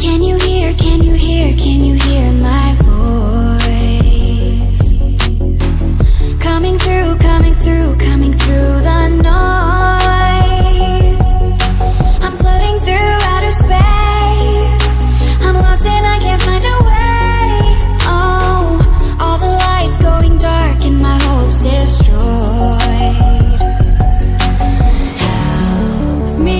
Can you hear, can you hear, can you hear my voice? Coming through, coming through, coming through the noise. I'm floating through outer space. I'm lost and I can't find a way. Oh, all the lights going dark and my hopes destroyed. Help me.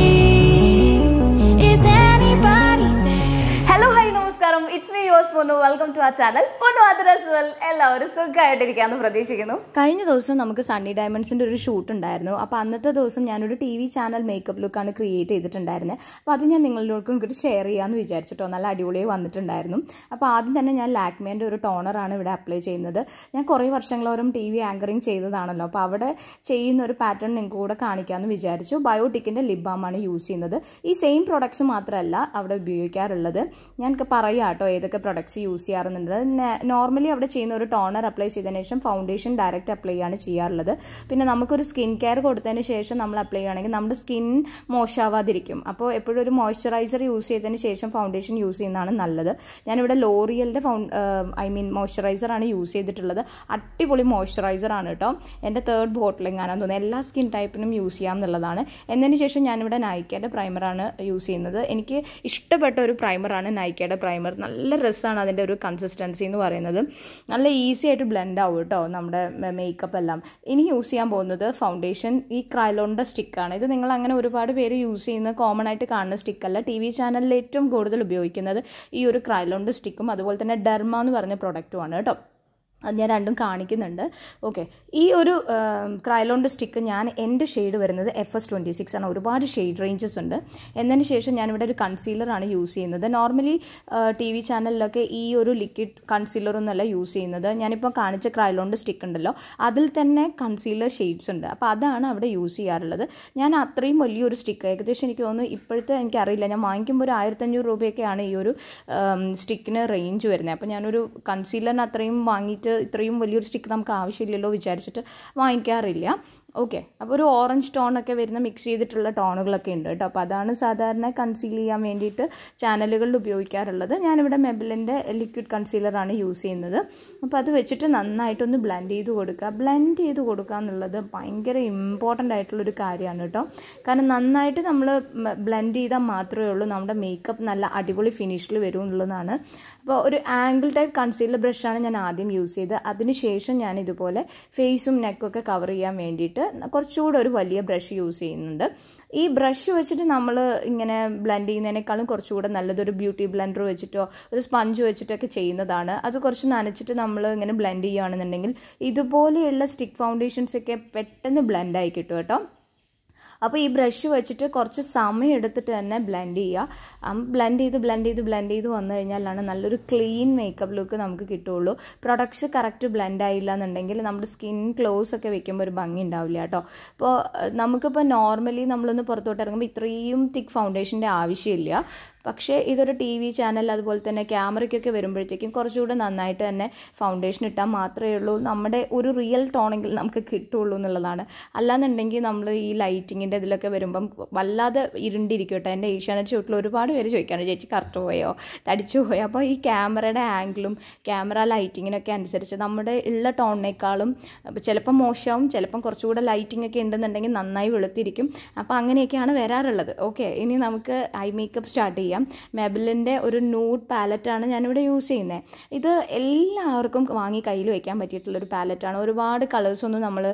Is anybody there? Hello hi നമസ്കാരം it's me യോസ് Ponnu welcome to ആ channel പൊന്നു അതരസ് well എല്ലാവരും സുഖമായിട്ടിരിക്കാമെന്ന് പ്രതീക്ഷിക്കുന്നു കഴിഞ്ഞ ദിവസം നമുക്ക് സണ്ണി ഡയമണ്ട്സിൻ്റെ ഒരു ഷൂട്ട് ഉണ്ടായിരുന്നു അപ്പോൾ അന്നത്തെ ദിവസം ഞാനൊരു ടി വി ചാനൽ മേക്കപ്പ് ലുക്കാണ് ക്രിയേറ്റ് ചെയ്തിട്ടുണ്ടായിരുന്നത് അപ്പോൾ അത് ഞാൻ നിങ്ങളോട് കൂടി ഷെയർ ചെയ്യാമെന്ന് വിചാരിച്ചിട്ടോ നല്ല അടിപൊളിയായി വന്നിട്ടുണ്ടായിരുന്നു അപ്പോൾ ആദ്യം തന്നെ ഞാൻ ലാക്മേൻ്റെ ഒരു ടോണറാണ് ഇവിടെ അപ്ലൈ ചെയ്യുന്നത് ഞാൻ കുറേ വർഷങ്ങളോരം ടി വി ആങ്കറിങ് ചെയ്തതാണല്ലോ അപ്പോൾ അവിടെ ചെയ്യുന്ന ഒരു പാറ്റേൺ നിങ്ങൾക്ക് കൂടെ കാണിക്കാമെന്ന് വിചാരിച്ചു ബയോട്ടിക്കിൻ്റെ ലിപ് ബാമാണ് യൂസ് ചെയ്യുന്നത് ഈ സെയിം പ്രൊഡക്ട്സ് മാത്രമല്ല അവിടെ ഉപയോഗിക്കാറുള്ളത് ഞാൻ പറയാം കേട്ടോ ഏതൊക്കെ പ്രൊഡക്ട്സ് യൂസ് ചെയ്യാറുണ്ട് നോർമലി അവിടെ ചെയ്യുന്ന ഒരു ടോണർ അപ്ലൈ ചെയ്തതിന് ശേഷം ഫൗണ്ടേഷൻ ഡയറക്റ്റ് അപ്ലൈ ചെയ്യാണ് ചെയ്യാറുള്ളത് പിന്നെ നമുക്കൊരു സ്കിൻ കെയർ കൊടുത്തതിന് ശേഷം നമ്മൾ അപ്ലൈ ചെയ്യുകയാണെങ്കിൽ നമ്മുടെ സ്കിൻ മോശമാവാതിരിക്കും അപ്പോൾ എപ്പോഴും ഒരു മോയ്സ്ചറൈസർ യൂസ് ചെയ്തതിന് ശേഷം ഫൗണ്ടേഷൻ യൂസ് ചെയ്യുന്നതാണ് നല്ലത് ഞാനിവിടെ ലോറിയലിൻ്റെ ഫൗ ഐ മീൻ മോയ്സ്ചറൈസറാണ് യൂസ് ചെയ്തിട്ടുള്ളത് അടിപൊളി മോയ്സ്ചറൈസർ ആണ് കേട്ടോ എൻ്റെ തേർഡ് ബോട്ടിലിംഗ് ആണെന്ന് തോന്നുന്നു എല്ലാ സ്കിൻ ടൈപ്പിനും യൂസ് ചെയ്യാം എന്നുള്ളതാണ് എന്നതിന് ശേഷം ഞാനിവിടെ നൈക്കയുടെ പ്രൈമറാണ് യൂസ് ചെയ്യുന്നത് എനിക്ക് ഇഷ്ടപ്പെട്ട ഒരു പ്രൈമറാണ് നൈക്കയുടെ പ്രൈമർ നല്ല രസമാണ് അതിൻ്റെ ഒരു കൺസിസ്റ്റൻസി എന്ന് പറയുന്നത് നല്ല ഈസി ആയിട്ട് ബ്ലെൻഡ് ആവും കേട്ടോ നമ്മുടെ മേക്കപ്പ് എല്ലാം ഇനി യൂസ് ചെയ്യാൻ പോകുന്നത് ഫൗണ്ടേഷൻ ഈ ക്രൈലോണിൻ്റെ സ്റ്റിക്കാണ് ഇത് നിങ്ങൾ അങ്ങനെ ഒരുപാട് പേര് യൂസ് ചെയ്യുന്ന കോമൺ ആയിട്ട് കാണുന്ന സ്റ്റിക്കല്ല ടി വി ചാനലിൽ ഏറ്റവും കൂടുതൽ ഉപയോഗിക്കുന്നത് ഈ ഒരു ക്രൈലോണിൻ്റെ സ്റ്റിക്കും അതുപോലെ തന്നെ ഡെർമ എന്ന് പറഞ്ഞ പ്രൊഡക്റ്റുമാണ് കേട്ടോ അത് ഞാൻ രണ്ടും കാണിക്കുന്നുണ്ട് ഓക്കെ ഈ ഒരു ക്രൈലോണിൻ്റെ സ്റ്റിക്ക് ഞാൻ എൻ്റെ ഷെയ്ഡ് വരുന്നത് എഫ് എസ് ട്വൻറ്റി സിക്സ് ആണ് ഒരുപാട് ഷെയ്ഡ് റേഞ്ചസ് ഉണ്ട് എന്നതിന് ശേഷം ഞാനിവിടെ ഒരു കൺസീലറാണ് യൂസ് ചെയ്യുന്നത് നോർമലി ടി വി ചാനലിലൊക്കെ ഈ ഒരു ലിക്വിഡ് കൺസീലറൊന്നുമല്ല യൂസ് ചെയ്യുന്നത് ഞാനിപ്പോൾ കാണിച്ച ക്രൈലോണിൻ്റെ സ്റ്റിക്ക് ഉണ്ടല്ലോ അതിൽ തന്നെ കൺസീലർ ഷെയ്ഡ്സ് ഉണ്ട് അപ്പോൾ അതാണ് അവിടെ യൂസ് ചെയ്യാറുള്ളത് ഞാൻ അത്രയും വലിയൊരു സ്റ്റിക്ക് ഏകദേശം എനിക്ക് തോന്നുന്നു ഇപ്പോഴത്തെ എനിക്കറിയില്ല ഞാൻ വാങ്ങിക്കുമ്പോൾ ഒരു ആയിരത്തഞ്ഞൂറ് രൂപയൊക്കെയാണ് ഈ ഒരു സ്റ്റിക്കിന് റേഞ്ച് വരുന്നത് അപ്പോൾ ഞാനൊരു കൺസീലറിന് അത്രയും വാങ്ങിയിട്ട് ഇത്രയും വലിയൊരു സ്റ്റിക്ക് നമുക്ക് ആവശ്യമില്ലല്ലോ വിചാരിച്ചിട്ട് വാങ്ങിക്കാറില്ല ഓക്കെ അപ്പോൾ ഒരു ഓറഞ്ച് ടോണൊക്കെ വരുന്ന മിക്സ് ചെയ്തിട്ടുള്ള ടോണുകളൊക്കെ ഉണ്ട് കേട്ടോ അപ്പോൾ അതാണ് സാധാരണ കൺസീൽ ചെയ്യാൻ വേണ്ടിയിട്ട് ചാനലുകളിൽ ഉപയോഗിക്കാറുള്ളത് ഞാനിവിടെ മെബിലിൻ്റെ ലിക്വിഡ് കൺസീലറാണ് യൂസ് ചെയ്യുന്നത് അപ്പോൾ അത് വെച്ചിട്ട് നന്നായിട്ടൊന്ന് ബ്ലെൻഡ് ചെയ്ത് കൊടുക്കുക ബ്ലെൻഡ് ചെയ്ത് കൊടുക്കുക എന്നുള്ളത് ഭയങ്കര ഇമ്പോർട്ടൻ്റ് ആയിട്ടുള്ളൊരു കാര്യമാണ് കേട്ടോ കാരണം നന്നായിട്ട് നമ്മൾ ബ്ലെൻഡ് ചെയ്താൽ മാത്രമേ ഉള്ളൂ നമ്മുടെ മേക്കപ്പ് നല്ല അടിപൊളി ഫിനിഷിൽ വരും എന്നുള്ളതാണ് അപ്പോൾ ഒരു ആംഗിൾ ടൈപ്പ് കൺസീലർ ബ്രഷാണ് ഞാൻ ആദ്യം യൂസ് ചെയ്തത് അതിനുശേഷം ഞാൻ ഇതുപോലെ ഫേസും നെക്കൊക്കെ കവർ ചെയ്യാൻ വേണ്ടിയിട്ട് കുറച്ചുകൂടെ ഒരു വലിയ ബ്രഷ് യൂസ് ചെയ്യുന്നുണ്ട് ഈ ബ്രഷ് വെച്ചിട്ട് നമ്മൾ ഇങ്ങനെ ബ്ലെൻഡ് ചെയ്യുന്നതിനേക്കാളും കുറച്ചുകൂടെ നല്ലതൊരു ബ്യൂട്ടി ബ്ലെൻഡർ വെച്ചിട്ടോ ഒരു സ്പഞ്ച് വെച്ചിട്ടൊക്കെ ചെയ്യുന്നതാണ് അത് കുറച്ച് നനച്ചിട്ട് നമ്മൾ ഇങ്ങനെ ബ്ലെൻഡ് ചെയ്യുകയാണെന്നുണ്ടെങ്കിൽ ഇതുപോലെയുള്ള സ്റ്റിക്ക് ഫൗണ്ടേഷൻസ് ഒക്കെ പെട്ടെന്ന് ബ്ലെൻഡ് ആയി കിട്ടും കേട്ടോ അപ്പോൾ ഈ ബ്രഷ് വെച്ചിട്ട് കുറച്ച് സമയം എടുത്തിട്ട് തന്നെ ബ്ലെൻഡ് ചെയ്യുക ബ്ലെൻഡ് ചെയ്ത് ബ്ലെൻഡ് ചെയ്ത് ബ്ലെൻഡ് ചെയ്ത് വന്നു കഴിഞ്ഞാലാണ് നല്ലൊരു ക്ലീൻ മേക്കപ്പ് ലുക്ക് നമുക്ക് കിട്ടുള്ളൂ പ്രൊഡക്ട്സ് കറക്റ്റ് ബ്ലെൻഡ് ആയില്ല എന്നുണ്ടെങ്കിൽ നമ്മുടെ സ്കിൻ ക്ലോസ് ഒക്കെ വെക്കുമ്പോൾ ഒരു ഭംഗി ഉണ്ടാവില്ല കേട്ടോ അപ്പോൾ നമുക്കിപ്പോൾ നോർമലി നമ്മളൊന്ന് പുറത്തോട്ട് ഇറങ്ങുമ്പോൾ ഇത്രയും തിക്ക് ഫൗണ്ടേഷൻ്റെ ആവശ്യമില്ല പക്ഷേ ഇതൊരു ടി വി ചാനൽ അതുപോലെ തന്നെ ക്യാമറയ്ക്കൊക്കെ വരുമ്പോഴത്തേക്കും കുറച്ചുകൂടെ നന്നായിട്ട് തന്നെ ഫൗണ്ടേഷൻ ഇട്ടാൽ മാത്രമേ ഉള്ളൂ നമ്മുടെ ഒരു റിയൽ ടോണെങ്കിൽ നമുക്ക് കിട്ടുള്ളൂ എന്നുള്ളതാണ് അല്ലാന്നുണ്ടെങ്കിൽ നമ്മൾ ഈ ലൈറ്റിങ്ങിൻ്റെ ഇതിലൊക്കെ വരുമ്പം വല്ലാതെ ഇരുണ്ടിരിക്കും കേട്ടോ എൻ്റെ ഏഷ്യാനെറ്റ് ഷൂട്ടിൽ ഒരുപാട് പേര് ചോദിക്കാണ് ചേച്ചി കറക്റ്റ് പോയോ തടിച്ചു പോയോ അപ്പോൾ ഈ ക്യാമറയുടെ ആംഗിളും ക്യാമറ ലൈറ്റിങ്ങിനൊക്കെ അനുസരിച്ച് നമ്മുടെ ഉള്ള ടോണിനേക്കാളും ചിലപ്പം മോശമാവും ചിലപ്പം കുറച്ചുകൂടെ ലൈറ്റിംഗ് ഒക്കെ ഉണ്ടെന്നുണ്ടെങ്കിൽ നന്നായി വെളുത്തിരിക്കും അപ്പോൾ അങ്ങനെയൊക്കെയാണ് വരാറുള്ളത് ഓക്കെ ഇനി നമുക്ക് ഐ മേക്കപ്പ് സ്റ്റാർട്ട് ചെയ്യാം മെബിലിൻ്റെ ഒരു നൂഡ് പാലറ്റാണ് ഞാനിവിടെ യൂസ് ചെയ്യുന്നത് ഇത് എല്ലാവർക്കും വാങ്ങി കയ്യിൽ വയ്ക്കാൻ പറ്റിയിട്ടുള്ളൊരു പാലറ്റാണ് ഒരുപാട് കളേഴ്സൊന്നും നമ്മൾ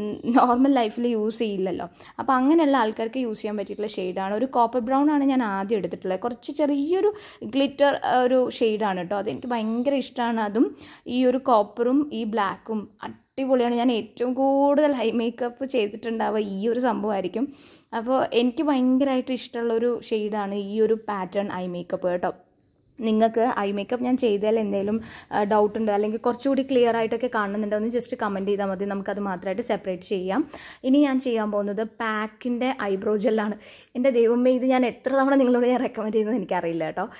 നോർമൽ ലൈഫിൽ യൂസ് ചെയ്യില്ലല്ലോ അപ്പോൾ അങ്ങനെയുള്ള ആൾക്കാർക്ക് യൂസ് ചെയ്യാൻ പറ്റിയിട്ടുള്ള ഷെയ്ഡാണ് ഒരു കോപ്പർ ബ്രൗൺ ആണ് ഞാൻ ആദ്യം എടുത്തിട്ടുള്ളത് കുറച്ച് ചെറിയൊരു ഗ്ലിറ്റർ ഒരു ഷെയ്ഡാണ് കേട്ടോ അതെനിക്ക് ഭയങ്കര ഇഷ്ടമാണ് അതും ഈ ഒരു കോപ്പറും ഈ ബ്ലാക്കും അടിപൊളിയാണ് ഞാൻ ഏറ്റവും കൂടുതൽ ഹൈ മേക്കപ്പ് ചെയ്തിട്ടുണ്ടാവുക ഈ ഒരു സംഭവമായിരിക്കും അപ്പോൾ എനിക്ക് ഭയങ്കരമായിട്ട് ഇഷ്ടമുള്ളൊരു ഷെയ്ഡാണ് ഈ ഒരു പാറ്റേൺ ഐ മേക്കപ്പ് കേട്ടോ നിങ്ങൾക്ക് ഐ മേക്കപ്പ് ഞാൻ ചെയ്താൽ എന്തെങ്കിലും ഡൗട്ട് ഉണ്ട് അല്ലെങ്കിൽ കുറച്ചുകൂടി ക്ലിയർ ആയിട്ടൊക്കെ കാണുന്നുണ്ടോ എന്ന് ജസ്റ്റ് കമൻറ്റ് ചെയ്താൽ മതി നമുക്കത് മാത്രമായിട്ട് സെപ്പറേറ്റ് ചെയ്യാം ഇനി ഞാൻ ചെയ്യാൻ പോകുന്നത് പാക്കിൻ്റെ ഐബ്രോ ജെല്ലാണ് എൻ്റെ ദൈവമേ ഇത് ഞാൻ എത്ര തവണ നിങ്ങളോട് ഞാൻ റെക്കമെൻഡ് ചെയ്യുന്നത് എനിക്കറിയില്ല കേട്ടോ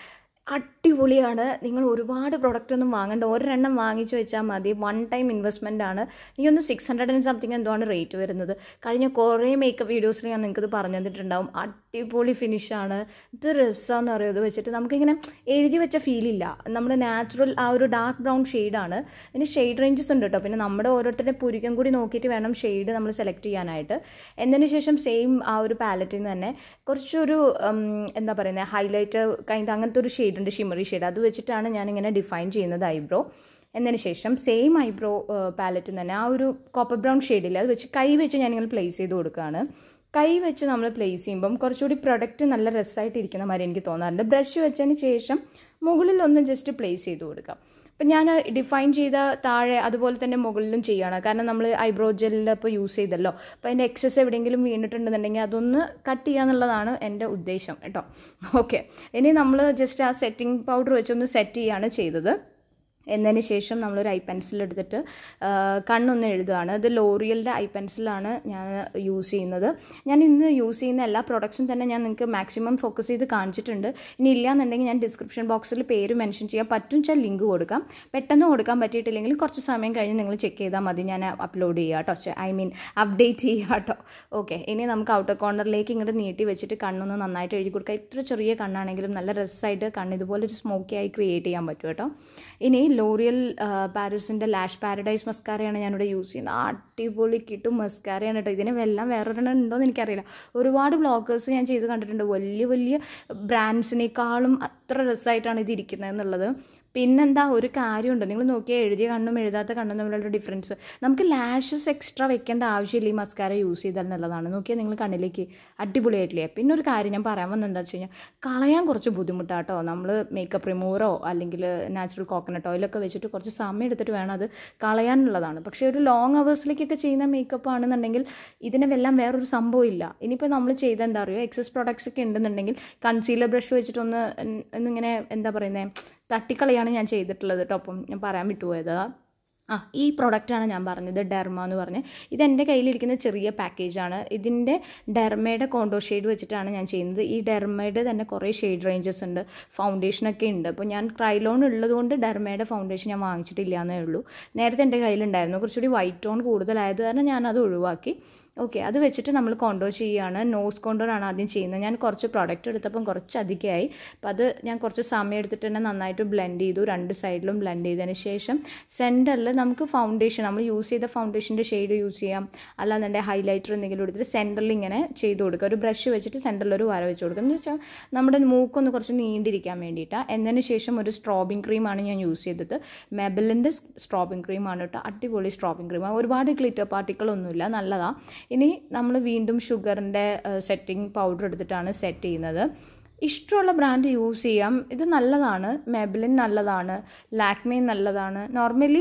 അടിപൊളിയാണ് നിങ്ങൾ ഒരുപാട് പ്രൊഡക്റ്റ് ഒന്നും വാങ്ങേണ്ട ഒരെണ്ണം വാങ്ങിച്ചു വെച്ചാൽ മതി വൺ ടൈം ഇൻവെസ്റ്റ്മെൻ്റ് ആണ് എനിക്കൊന്ന് സിക്സ് ഹൺഡ്രഡ് ആൻഡ് സംതിങ് എന്തുവാണ് റേറ്റ് വരുന്നത് കഴിഞ്ഞ കുറേ മേക്കപ്പ് വീഡിയോസിൽ ഞാൻ നിങ്ങൾക്കത് പറഞ്ഞു തന്നിട്ടുണ്ടാവും അടിപൊളി ഫിനിഷാണ് ഇത് രസമാണെന്ന് പറയുന്നത് ഇത് വെച്ചിട്ട് നമുക്കിങ്ങനെ എഴുതി വെച്ച ഫീലില്ല നമ്മുടെ നാച്ചുറൽ ആ ഒരു ഡാർക്ക് ബ്രൗൺ ഷെയ്ഡാണ് ഇതിന് ഷെയ്ഡ് റേഞ്ചസ് ഉണ്ട് കേട്ടോ പിന്നെ നമ്മുടെ ഓരോരുത്തരുടെ പുരികം കൂടി നോക്കിയിട്ട് വേണം ഷെയ്ഡ് നമ്മൾ സെലക്ട് ചെയ്യാനായിട്ട് എന്നതിന് ശേഷം സെയിം ആ ഒരു പാലറ്റിൽ നിന്ന് തന്നെ കുറച്ചൊരു ഉം, എന്താ പറയുന്നത് ഹൈലൈറ്റ് കൈൻഡ് അങ്ങനത്തെ ഒരു ഷെയ്ഡ് ഉണ്ട് ഷിമറി ഷെയ്ഡ് അത് വെച്ചിട്ടാണ് ഞാനിങ്ങനെ ഡിഫൈൻ ചെയ്യുന്നത് ഐബ്രോ എന്നതിന് ശേഷം സെയിം ഐബ്രോ പാലറ്റിൽ തന്നെ ആ ഒരു കോപ്പർ ബ്രൗൺ ഷെയ്ഡില്ല അത് വെച്ച് കൈ വെച്ച് ഞാനിങ്ങനെ പ്ലേസ് ചെയ്ത് കൊടുക്കുകയാണ് കൈ വെച്ച് നമ്മൾ പ്ലേസ് ചെയ്യുമ്പം കുറച്ചുകൂടി പ്രൊഡക്റ്റ് നല്ല രസമായിട്ട് ഇരിക്കുന്ന മാതിരി എനിക്ക് തോന്നാറുണ്ട് ബ്രഷ് വെച്ചതിന് ശേഷം മുകളിൽ ഒന്ന് ജസ്റ്റ് പ്ലേസ് ചെയ്ത് കൊടുക്കാം അപ്പം ഞാൻ ഡിഫൈൻ ചെയ്ത താഴെ അതുപോലെ തന്നെ മുകളിലും ചെയ്യാണ് കാരണം നമ്മൾ ഐബ്രോ ജെല്ലിൽ ഇപ്പോൾ യൂസ് ചെയ്തല്ലോ അപ്പോൾ അതിൻ്റെ എക്സസ് എവിടെയെങ്കിലും വീണിട്ടുണ്ടെന്നുണ്ടെങ്കിൽ അതൊന്ന് കട്ട് ചെയ്യുക എന്നുള്ളതാണ് എൻ്റെ ഉദ്ദേശം കേട്ടോ ഓക്കെ ഇനി നമ്മൾ ജസ്റ്റ് ആ സെറ്റിംഗ് പൗഡർ വെച്ചൊന്ന് സെറ്റ് ചെയ്യാണ് ചെയ്തത് എന്നതിന് ശേഷം നമ്മളൊരു ഐ പെൻസിൽ എടുത്തിട്ട് ആ, കണ്ണൊന്ന് എഴുതുകയാണ് ഇത് ലോറിയലിൻ്റെ ഐ പെൻസിലാണ് ഞാൻ യൂസ് ചെയ്യുന്നത് ഞാൻ ഇന്ന് യൂസ് ചെയ്യുന്ന എല്ലാ പ്രൊഡക്ട്സും തന്നെ ഞാൻ നിങ്ങൾക്ക് മാക്സിമം ഫോക്കസ് ചെയ്ത് കാണിച്ചിട്ടുണ്ട് ഇനി ഇല്ലാന്നുണ്ടെങ്കിൽ ഞാൻ ഡിസ്ക്രിപ്ഷൻ ബോക്സിൽ പേര് മെൻഷൻ ചെയ്യാം പറ്റും വെച്ചാൽ ലിങ്ക് കൊടുക്കാം പെട്ടെന്ന് കൊടുക്കാൻ പറ്റിയിട്ടില്ലെങ്കിൽ കുറച്ച് സമയം കഴിഞ്ഞ് നിങ്ങൾ ചെക്ക് ചെയ്താൽ മതി ഞാൻ അപ്ലോഡ് ചെയ്യുക കേട്ടോ ഐ മീൻ അപ്ഡേറ്റ് ചെയ്യുക കേട്ടോ ഓക്കെ ഇനി നമുക്ക് ഔട്ടർ കോർണറിലേക്ക് ഇങ്ങോട്ട് നീട്ടി വെച്ചിട്ട് കണ്ണൊന്ന് നന്നായിട്ട് എഴുതി കൊടുക്കുക ഇത്ര ചെറിയ കണ്ണാണെങ്കിലും നല്ല രസമായിട്ട് കണ്ണ് ഇതുപോലെ ഒരു സ്മോക്കി ആയി ക്രിയേറ്റ് ചെയ്യാൻ പറ്റും കേട്ടോ ഇനി ലോറിയൽ പാരീസിൻ്റെ ലാഷ് പാരഡൈസ് മസ്കാരയാണ് ഞാനിവിടെ യൂസ് ചെയ്യുന്നത് അടിപൊളി കിട്ടും മസ്കാരയാണ് കേട്ടോ ഇതിന് എല്ലാം വേറൊരെണ്ണം ഉണ്ടോയെന്ന് എനിക്കറിയില്ല ഒരുപാട് ബ്ലോഗേഴ്സ് ഞാൻ ചെയ്ത് കണ്ടിട്ടുണ്ട് വലിയ വലിയ ബ്രാൻഡ്സിനേക്കാളും അത്ര രസമായിട്ടാണ് ഇത് ഇരിക്കുന്നത് എന്നുള്ളത് പിന്നെന്താ ഒരു കാര്യമുണ്ട് നിങ്ങൾ നോക്കിയാൽ എഴുതിയ കണ്ണും എഴുതാത്ത കണ്ണും തമ്മിലുള്ള ഡിഫറൻസ് നമുക്ക് ലാഷസ് എക്സ്ട്രാ വെക്കേണ്ട ആവശ്യമില്ല ഈ മസ്കാര യൂസ് ചെയ്താൽ എന്നുള്ളതാണ് നോക്കിയാൽ നിങ്ങൾ കണ്ണിലേക്ക് അടിപൊളിയായിട്ടില്ലേ പിന്നെ ഒരു കാര്യം ഞാൻ പറയാൻ വന്നത് എന്താ വെച്ച് കഴിഞ്ഞാൽ കളയാൻ കുറച്ച് ബുദ്ധിമുട്ടാട്ടോ നമ്മൾ മേക്കപ്പ് റിമൂവറോ അല്ലെങ്കിൽ നാച്ചുറൽ കോക്കനട്ട് ഓയിലൊക്കെ വെച്ചിട്ട് കുറച്ച് സമയം എടുത്തിട്ട് വേണം അത് കളയാനുള്ളതാണ് പക്ഷേ ഒരു ലോങ് അവേഴ്സിലേക്കൊക്കെ ചെയ്യുന്ന മേക്കപ്പ് ആണെന്നുണ്ടെങ്കിൽ ഇതിനെല്ലാം വേറൊരു സംഭവം ഇല്ല ഇനിയിപ്പോൾ നമ്മൾ ചെയ്ത എന്താ പറയുക എക്സസ് പ്രോഡക്ട്സ് ഒക്കെ ഉണ്ടെന്നുണ്ടെങ്കിൽ കൺസീലർ ബ്രഷ് വെച്ചിട്ടൊന്ന് ഉം, ഒന്നിങ്ങനെ എന്താ പറയുന്നത് തട്ടിക്കളയാണ് ഞാൻ ചെയ്തിട്ടുള്ളത് കേട്ടോ അപ്പം ഞാൻ പറയാൻ വിട്ടുപോയത് ആ ഈ പ്രൊഡക്റ്റാണ് ഞാൻ പറഞ്ഞത് ഡെർമ എന്ന് പറഞ്ഞ് ഇത് എൻ്റെ കയ്യിലിരിക്കുന്ന ചെറിയ പാക്കേജാണ് ഇതിൻ്റെ ഡെർമയുടെ കോണ്ടോ ഷെയ്ഡ് വെച്ചിട്ടാണ് ഞാൻ ചെയ്യുന്നത് ഈ ഡെർമയുടെ തന്നെ കുറേ ഷെയ്ഡ് റേഞ്ചസ് ഉണ്ട് ഫൗണ്ടേഷനൊക്കെ ഉണ്ട് അപ്പോൾ ഞാൻ ക്രൈലോൺ ഉള്ളതുകൊണ്ട് ഡെർമയുടെ ഫൗണ്ടേഷൻ ഞാൻ വാങ്ങിച്ചിട്ടില്ല എന്നേ ഉള്ളൂ നേരത്തെ എൻ്റെ കയ്യിലുണ്ടായിരുന്നു കുറച്ചുകൂടി വൈറ്റ് ടോൺ കൂടുതലായത് കാരണം ഞാനത് ഒഴിവാക്കി ഓക്കെ അത് വെച്ചിട്ട് നമ്മൾ കോണ്ടോ ചെയ്യുകയാണ് നോസ് കോണ്ടോർ ആണ് ആദ്യം ചെയ്യുന്നത് ഞാൻ കുറച്ച് പ്രോഡക്റ്റ് എടുത്തപ്പം കുറച്ച് അധികമായി അപ്പോൾ അത് ഞാൻ കുറച്ച് സമയം എടുത്തിട്ട് തന്നെ നന്നായിട്ട് ബ്ലെൻഡ് ചെയ്തു രണ്ട് സൈഡിലും ബ്ലെൻഡ് ചെയ്തതിന് ശേഷം സെൻറ്ററിൽ നമുക്ക് ഫൗണ്ടേഷൻ നമ്മൾ യൂസ് ചെയ്ത ഫൗണ്ടേഷൻ്റെ ഷെയ്ഡ് യൂസ് ചെയ്യാം അല്ലാന്നുണ്ടെങ്കിൽ ഹൈലൈറ്റർ എന്തെങ്കിലും എടുത്തിട്ട് സെൻറ്ററിൽ ഇങ്ങനെ ചെയ്ത് കൊടുക്കുക ഒരു ബ്രഷ് വെച്ചിട്ട് സെൻറ്ററിൽ ഒരു വര വെച്ച് കൊടുക്കുക എന്ന് വെച്ചാൽ നമ്മുടെ മൂക്കൊന്ന് കുറച്ച് നീണ്ടിരിക്കാൻ വേണ്ടിയിട്ടാണ് എന്നതിന് ശേഷം ഒരു സ്ട്രോബിങ് ക്രീമാണ് ഞാൻ യൂസ് ചെയ്തത് മെബലിൻ്റെ സ്ട്രോബിങ് ക്രീമാണ് കേട്ടോ അടിപൊളി സ്ട്രോബിങ് ക്രീം ഒരുപാട് ഗ്ലിറ്റർ പാർട്ടിക്കിളൊന്നുമില്ല നല്ലതാണ് ഇനി നമ്മൾ വീണ്ടും ഷുഗറിൻ്റെ സെറ്റിംഗ് പൗഡർ എടുത്തിട്ടാണ് സെറ്റ് ചെയ്യുന്നത് ഇഷ്ടമുള്ള ബ്രാൻഡ് യൂസ് ചെയ്യാം ഇത് നല്ലതാണ് മെബിലിൻ നല്ലതാണ് ലാക്മേ നല്ലതാണ് നോർമലി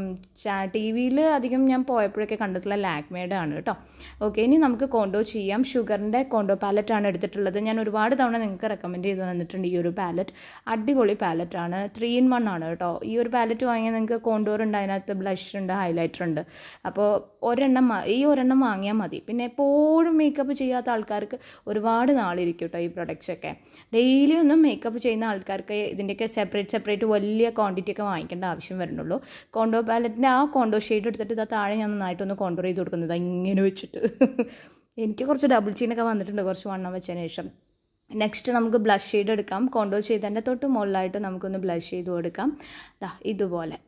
ടി വിയിൽ അധികം ഞാൻ പോയപ്പോഴൊക്കെ കണ്ടിട്ടുള്ള ലാക്മേയുടെ ആണ് കേട്ടോ ഓക്കെ ഇനി നമുക്ക് കോണ്ടോ ചെയ്യാം ഷുഗറിൻ്റെ കോണ്ടോ പാലറ്റാണ് എടുത്തിട്ടുള്ളത് ഞാൻ ഒരുപാട് തവണ നിങ്ങൾക്ക് റെക്കമെൻഡ് ചെയ്ത് തന്നിട്ടുണ്ട് ഈ ഒരു പാലറ്റ് അടിപൊളി പാലറ്റാണ് ത്രീ ഇൻ വൺ ആണ് കേട്ടോ ഈ ഒരു പാലറ്റ് വാങ്ങിയാൽ നിങ്ങൾക്ക് കോണ്ടോർ ഉണ്ട് അതിനകത്ത് ബ്ലഷ് ഉണ്ട് ഹൈലൈറ്റർ ഉണ്ട് അപ്പോൾ ഒരെണ്ണം മ- ഈ ഒരെണ്ണം വാങ്ങിയാൽ മതി പിന്നെ എപ്പോഴും മേക്കപ്പ് ചെയ്യാത്ത ആൾക്കാർക്ക് ഒരുപാട് നാളിരിക്കും കേട്ടോ ഈ പ്രൊഡക്ട്സ് ഒക്കെ ഡെയിലി ഒന്നും മേക്കപ്പ് ചെയ്യുന്ന ആൾക്കാർക്ക് ഇതിൻ്റെയൊക്കെ സെപ്പറേറ്റ് സെപ്പറേറ്റ് വലിയ ക്വാണ്ടിറ്റി ഒക്കെ വാങ്ങിക്കേണ്ട ആവശ്യം വരുന്നുള്ളൂ കോണ്ടോ പാലറ്റിൻ്റെ ആ കോണ്ടോ ഷെയ്ഡ് എടുത്തിട്ട് ഇതാ താഴെ ഞാൻ നന്നായിട്ടൊന്ന് കോണ്ടോർ ചെയ്ത് കൊടുക്കുന്നത് ഇങ്ങനെ വെച്ചിട്ട് എനിക്ക് കുറച്ച് ഡബിൾ ചീനൊക്കെ വന്നിട്ടുണ്ട് കുറച്ച് വണ്ണം വെച്ചതിന് ശേഷം നെക്സ്റ്റ് നമുക്ക് ബ്ലഷ് ഷെയ്ഡ് എടുക്കാം കോണ്ടോ ചെയ്തതിൻ്റെ തൊട്ട് മുകളിലായിട്ട് നമുക്കൊന്ന് ബ്ലഷ് ചെയ്ത് കൊടുക്കാം ദാ ഇതുപോലെ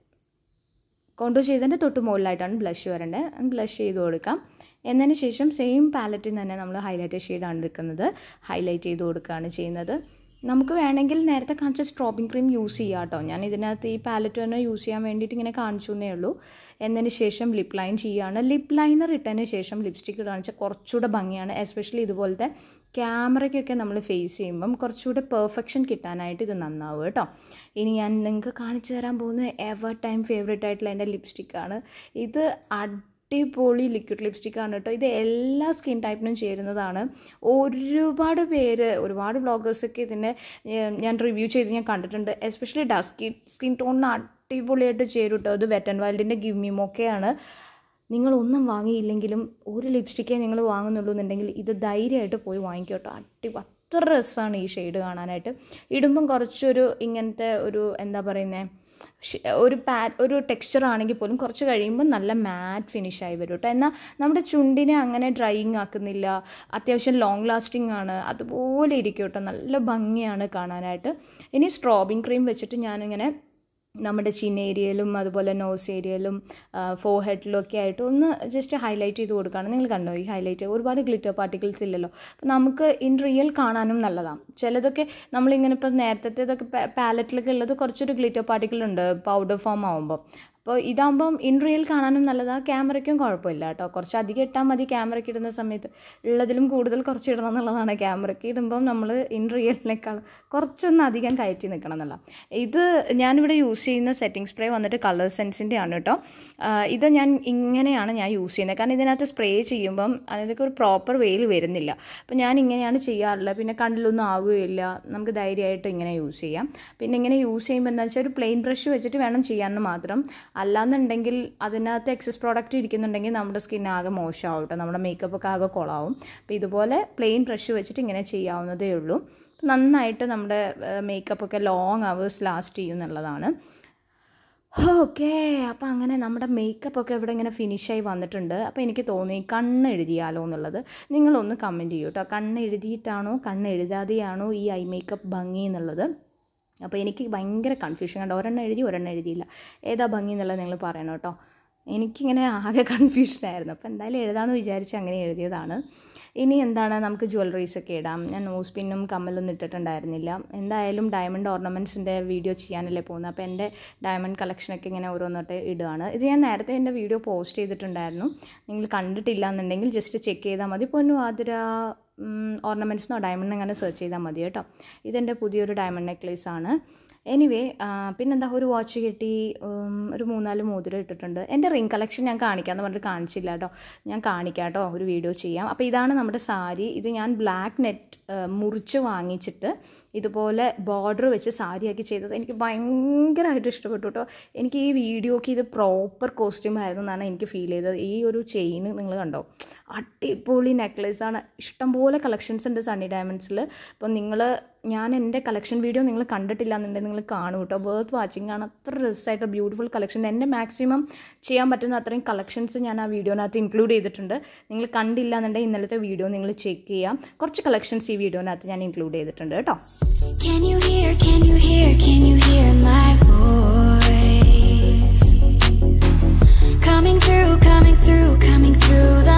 കോണ്ടോ ചെയ്തതിൻ്റെ തൊട്ട് മുകളിലായിട്ടാണ് ബ്ലഷ് വരേണ്ടത് ബ്ലഷ് ചെയ്ത് കൊടുക്കാം എന്നതിന് ശേഷം സെയിം പാലറ്റിൽ തന്നെ നമ്മൾ ഹൈലൈറ്റർ ഷെയ്ഡാണ് എടുക്കുന്നത് ഹൈലൈറ്റ് ചെയ്ത് കൊടുക്കുകയാണ് ചെയ്യുന്നത് നമുക്ക് വേണമെങ്കിൽ നേരത്തെ കാണിച്ച സ്ട്രോബിങ് ക്രീം യൂസ് ചെയ്യാം കേട്ടോ ഞാൻ ഇതിനകത്ത് ഈ പാലറ്റ് തന്നെ യൂസ് ചെയ്യാൻ വേണ്ടിയിട്ട് ഇങ്ങനെ കാണിച്ചു എന്നേ ഉള്ളൂ എന്നതിന് ശേഷം ലിപ്പ് ലൈൻ ചെയ്യുകയാണ് ലിപ്പ് ലൈനർ ഇട്ടതിന് ശേഷം ലിപ്സ്റ്റിക്ക് കാണിച്ചാൽ കുറച്ചുകൂടെ ഭംഗിയാണ് എസ്പെഷ്യലി ഇതുപോലത്തെ ക്യാമറയ്ക്കൊക്കെ നമ്മൾ ഫേസ് ചെയ്യുമ്പം കുറച്ചുകൂടെ പെർഫെക്ഷൻ കിട്ടാനായിട്ട് ഇത് നന്നാവും കേട്ടോ ഇനി ഞാൻ നിങ്ങൾക്ക് കാണിച്ചു തരാൻ പോകുന്നത് എവർ ടൈം ഫേവറേറ്റ് ആയിട്ടുള്ള എൻ്റെ ലിപ്സ്റ്റിക്കാണ് ഇത് അടിപൊളി ലിക്വിഡ് ലിപ്സ്റ്റിക്കാണ് കേട്ടോ ഇത് എല്ലാ സ്കിൻ ടൈപ്പിനും ചേരുന്നതാണ് ഒരുപാട് പേര് ഒരുപാട് ബ്ലോഗേഴ്സൊക്കെ ഇതിനെ ഏഹ്, ഞാൻ റിവ്യൂ ചെയ്ത് ഞാൻ കണ്ടിട്ടുണ്ട് എസ്പെഷ്യലി ഡസ്കി സ്കിൻ ടോണിന് അടിപൊളിയായിട്ട് ചേരും കേട്ടോ ഇത് വെറ്റ് ആൻഡ് വൈൽഡിൻ്റെ ഗിവ് മീ മൊക്കെയാണ് നിങ്ങളൊന്നും വാങ്ങിയില്ലെങ്കിലും ഒരു ലിപ്സ്റ്റിക്കേ നിങ്ങൾ വാങ്ങുന്നുള്ളൂ എന്നുണ്ടെങ്കിൽ ഇത് ധൈര്യമായിട്ട് പോയി വാങ്ങിക്കോട്ടോ അടി അത്ര രസമാണ് ഈ ഷെയ്ഡ് കാണാനായിട്ട് ഇടുമ്പം കുറച്ചൊരു ഇങ്ങനത്തെ ഒരു എന്താ പറയുന്നത് ഒരു പാ ഒരു ടെക്സ്ചർ ആണെങ്കിൽ പോലും കുറച്ച് കഴിയുമ്പോൾ നല്ല മാറ്റ് ഫിനിഷ് ആയി വരും കേട്ടോ എന്നാൽ നമ്മുടെ ചുണ്ടിനെ അങ്ങനെ ഡ്രൈയിങ് ആക്കുന്നില്ല അത്യാവശ്യം ലോങ് ലാസ്റ്റിംഗ് ആണ് അതുപോലെ ഇരിക്കും കേട്ടോ നല്ല ഭംഗിയാണ് കാണാനായിട്ട് ഇനി സ്ട്രോബിങ് ക്രീം വെച്ചിട്ട് ഞാനിങ്ങനെ നമ്മുടെ ചിൻ ഏരിയയിലും അതുപോലെ നോസ് ഏരിയയിലും ഫോ ഹെഡിലും ഒക്കെ ആയിട്ട് ഒന്ന് ജസ്റ്റ് ഹൈലൈറ്റ് ചെയ്ത് കൊടുക്കുകയാണ് നിങ്ങൾ കണ്ടോ ഈ ഹൈലൈറ്റ് ഒരുപാട് ഗ്ലിറ്റർ പാർട്ടിക്കിൾസ് ഇല്ലല്ലോ അപ്പോൾ നമുക്ക് ഇൻ റിയൽ കാണാനും നല്ലതാണ് ചിലതൊക്കെ നമ്മളിങ്ങനെ ഇപ്പോൾ നേരത്തെ ഇതൊക്കെ പാലറ്റിലൊക്കെ ഉള്ളത് കുറച്ചൊരു ഗ്ലിറ്റർ പാർട്ടിക്കിൾ ഉണ്ട് പൗഡർ ഫോം ആകുമ്പോൾ അപ്പോൾ ഇതാകുമ്പം ഇൻ റിയൽ കാണാനും നല്ലതാണ് ക്യാമറയ്ക്കും കുഴപ്പമില്ല കേട്ടോ കുറച്ച് അധികം ഇട്ടാൽ മതി ക്യാമറയ്ക്ക് ഇടുന്ന സമയത്ത് ഉള്ളതിലും കൂടുതൽ കുറച്ച് ഇടണം എന്നുള്ളതാണ് ക്യാമറയ്ക്ക് ഇടുമ്പം നമ്മൾ ഇൻ റിയലിനേക്കാൾ കുറച്ചൊന്ന് അധികം കയറ്റി നിൽക്കണം എന്നുള്ള ഇത് ഞാനിവിടെ യൂസ് ചെയ്യുന്ന സെറ്റിംഗ് സ്പ്രേ വന്നിട്ട് കളർ സെൻസിൻ്റെ ആണ് കേട്ടോ ഇത് ഞാൻ ഇങ്ങനെയാണ് ഞാൻ യൂസ് ചെയ്യുന്നത് കാരണം ഇതിനകത്ത് സ്പ്രേ ചെയ്യുമ്പം അതിനൊക്കെ ഒരു പ്രോപ്പർ വെയിൽ വരുന്നില്ല അപ്പോൾ ഞാൻ ഇങ്ങനെയാണ് ചെയ്യാറുള്ളത് പിന്നെ കണ്ണിലൊന്നും ആവുകയില്ല നമുക്ക് ധൈര്യമായിട്ട് ഇങ്ങനെ യൂസ് ചെയ്യാം പിന്നെ ഇങ്ങനെ യൂസ് ചെയ്യുമ്പോൾ എന്താ വെച്ചാൽ ഒരു പ്ലെയിൻ ബ്രഷ് വെച്ചിട്ട് വേണം ചെയ്യാമെന്ന് മാത്രം അല്ലാന്നുണ്ടെങ്കിൽ അതിനകത്ത് എക്സസ് പ്രോഡക്റ്റ് ഇരിക്കുന്നുണ്ടെങ്കിൽ നമ്മുടെ സ്കിൻ ആകെ മോശമാവും കേട്ടോ നമ്മുടെ മേക്കപ്പ് ഒക്കെ ആകെ കൊളാവും അപ്പോൾ ഇതുപോലെ പ്ലെയിൻ ബ്രഷ് വെച്ചിട്ട് ഇങ്ങനെ ചെയ്യാവുന്നതേ ഉള്ളൂ നന്നായിട്ട് നമ്മുടെ മേക്കപ്പ് ഒക്കെ ലോങ് അവേഴ്സ് ലാസ്റ്റ് ചെയ്യും എന്നുള്ളതാണ് ഓക്കെ അപ്പോൾ അങ്ങനെ നമ്മുടെ മേക്കപ്പ് ഒക്കെ ഇവിടെ ഇങ്ങനെ ഫിനിഷായി വന്നിട്ടുണ്ട് അപ്പോൾ എനിക്ക് തോന്നി കണ്ണ് എഴുതിയാലോ എന്നുള്ളത് നിങ്ങളൊന്ന് കമൻറ്റ് ചെയ്യൂ കേട്ടോ കണ്ണ് എഴുതിയിട്ടാണോ കണ്ണ് എഴുതാതെയാണോ ഈ ഐ മേക്കപ്പ് ഭംഗി എന്നുള്ളത് അപ്പോൾ എനിക്ക് ഭയങ്കര കൺഫ്യൂഷൻ കണ്ടോ ഒരെണ്ണം എഴുതി ഒരെണ്ണം എഴുതിയില്ല ഏതാ ഭംഗി എന്നുള്ളത് നിങ്ങൾ പറയണം കേട്ടോ എനിക്കിങ്ങനെ ആകെ കൺഫ്യൂഷനായിരുന്നു അപ്പോൾ എന്തായാലും എഴുതാമെന്ന് വിചാരിച്ച് അങ്ങനെ എഴുതിയതാണ് ഇനി എന്താണ് നമുക്ക് ജ്വല്ലറീസ് ഒക്കെ ഇടാം ഞാൻ നോസ് പിന്നും കമ്മലൊന്നും ഇട്ടിട്ടുണ്ടായിരുന്നില്ല എന്തായാലും ഡയമണ്ട് ഓർണമെൻറ്റ്സിൻ്റെ വീഡിയോ ചെയ്യാനല്ലേ പോകുന്നത് അപ്പോൾ എൻ്റെ ഡയമണ്ട് കളക്ഷനൊക്കെ ഇങ്ങനെ ഓരോന്നോട്ട് ഇടുകയാണ് ഇത് ഞാൻ നേരത്തെ എൻ്റെ വീഡിയോ പോസ്റ്റ് ചെയ്തിട്ടുണ്ടായിരുന്നു നിങ്ങൾ കണ്ടിട്ടില്ല എന്നുണ്ടെങ്കിൽ ജസ്റ്റ് ചെക്ക് ചെയ്താൽ മതി പൊന്നു ആതിര ഓർണമെൻറ്റ്സിനോ ഡയമണ്ട് അങ്ങനെ സെർച്ച് ചെയ്താൽ മതി കേട്ടോ ഇതെൻ്റെ പുതിയൊരു ഡയമണ്ട് നെക്ലേസ് ആണ് എനിവേ പിന്നെന്താ ഒരു വാച്ച് കെട്ടി ഒരു മൂന്നാല് മോതിരം ഇട്ടിട്ടുണ്ട് എൻ്റെ റിംഗ് കളക്ഷൻ ഞാൻ കാണിക്കാമെന്ന് പറഞ്ഞിട്ട് കാണിച്ചില്ല കേട്ടോ ഞാൻ കാണിക്കാം കേട്ടോ ഒരു വീഡിയോ ചെയ്യാം അപ്പോൾ ഇതാണ് നമ്മുടെ സാരി ഇത് ഞാൻ ബ്ലാക്ക് നെറ്റ് മുറിച്ച് വാങ്ങിച്ചിട്ട് ഇതുപോലെ ബോർഡർ വെച്ച് സാരിയാക്കി ചെയ്തത് എനിക്ക് ഭയങ്കരമായിട്ട് ഇഷ്ടപ്പെട്ടു കേട്ടോ എനിക്ക് ഈ വീഡിയോക്ക് ഇത് പ്രോപ്പർ കോസ്റ്റ്യൂം ആയിരുന്നു എന്നാണ് എനിക്ക് ഫീൽ ചെയ്തത് ഈ ഒരു ചെയിൻ നിങ്ങൾ കണ്ടോ അടിപൊളി നെക്ലേസാണ് ഇഷ്ടംപോലെ കളക്ഷൻസ് ഉണ്ട് സണ്ണി ഡയമണ്ട്സിൽ അപ്പോൾ നിങ്ങൾ ഞാൻ എൻ്റെ കളക്ഷൻ വീഡിയോ നിങ്ങൾ കണ്ടിട്ടില്ല എന്നുണ്ടെങ്കിൽ നിങ്ങൾ കാണും കേട്ടോ വേർത്ത് വാച്ചിങ് ആണ് അത്ര രസമായിട്ട് ബ്യൂട്ടിഫുൾ കളക്ഷൻ എൻ്റെ മാക്സിമം ചെയ്യാൻ പറ്റുന്ന അത്രയും കളക്ഷൻസ് ഞാൻ ആ വീഡിയോനകത്ത് ഇൻക്ലൂഡ് ചെയ്തിട്ടുണ്ട് നിങ്ങൾ കണ്ടില്ല എന്നുണ്ടെങ്കിൽ ഇന്നലത്തെ വീഡിയോ നിങ്ങൾ ചെക്ക് ചെയ്യാം കുറച്ച് കളക്ഷൻസ് ഈ വീഡിയോനകത്ത് ഞാൻ ഇൻക്ലൂഡ് ചെയ്തിട്ടുണ്ട് കേട്ടോ Can you hear, can you hear, can you hear my voice? Coming through, coming through, coming through the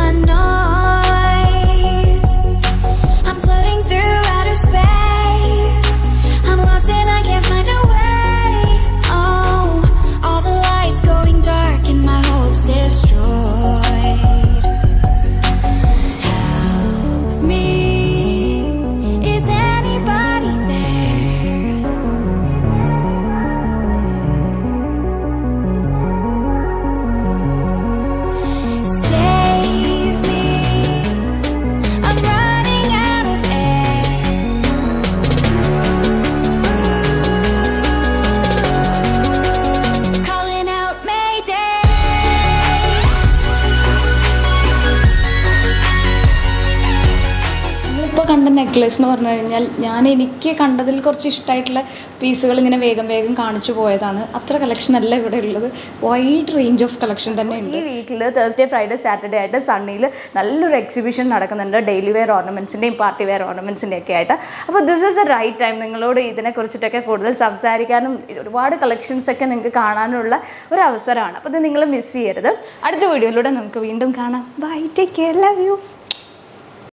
noise. I'm floating through outer space. I'm lost and I can't find a way. Oh, all the lights going dark and my hopes destroyed. Help me. Is anybody there? Save me. I'm running out of air. Calling out Mayday. ഇപ്പോൾ കണ്ട necklace എന്ന് പറഞ്ഞു കഴിഞ്ഞാൽ ഞാൻ എനിക്ക് കണ്ടതിൽ കുറച്ച് ഇഷ്ടമായിട്ടുള്ള പീസുകൾ ഇങ്ങനെ വേഗം വേഗം കാണിച്ചു പോയതാണ് അത്ര കളക്ഷൻ അല്ല ഇവിടെ ഉള്ളത് വൈഡ് റേഞ്ച് ഓഫ് കളക്ഷൻ തന്നെ ഉണ്ട് ഈ വീക്കിൽ തേഴ്സ്ഡേ ഫ്രൈഡേ സാറ്റർഡേ ആയിട്ട് സണ്ണിയിൽ നല്ലൊരു എക്സിബിഷൻ നടക്കുന്നുണ്ട് ഡെയിലി വെയർ ഓർണമെൻറ്റ്സിൻ്റെയും പാർട്ടി വെയർ ഓർണമെൻറ്റ്സിൻ്റെ ഒക്കെ ആയിട്ട് അപ്പോൾ this is a right time നിങ്ങളോട് ഇതിനെക്കുറിച്ചിട്ടൊക്കെ കൂടുതൽ സംസാരിക്കാനും ഒരുപാട് കളക്ഷൻസ് ഒക്കെ നിങ്ങൾക്ക് കാണാനുള്ള ഒരു അവസരമാണ് അപ്പോൾ ഇത് നിങ്ങൾ മിസ് ചെയ്യരുത് അടുത്ത വീഡിയോയിലൂടെ നമുക്ക് വീണ്ടും കാണാം bye take care love U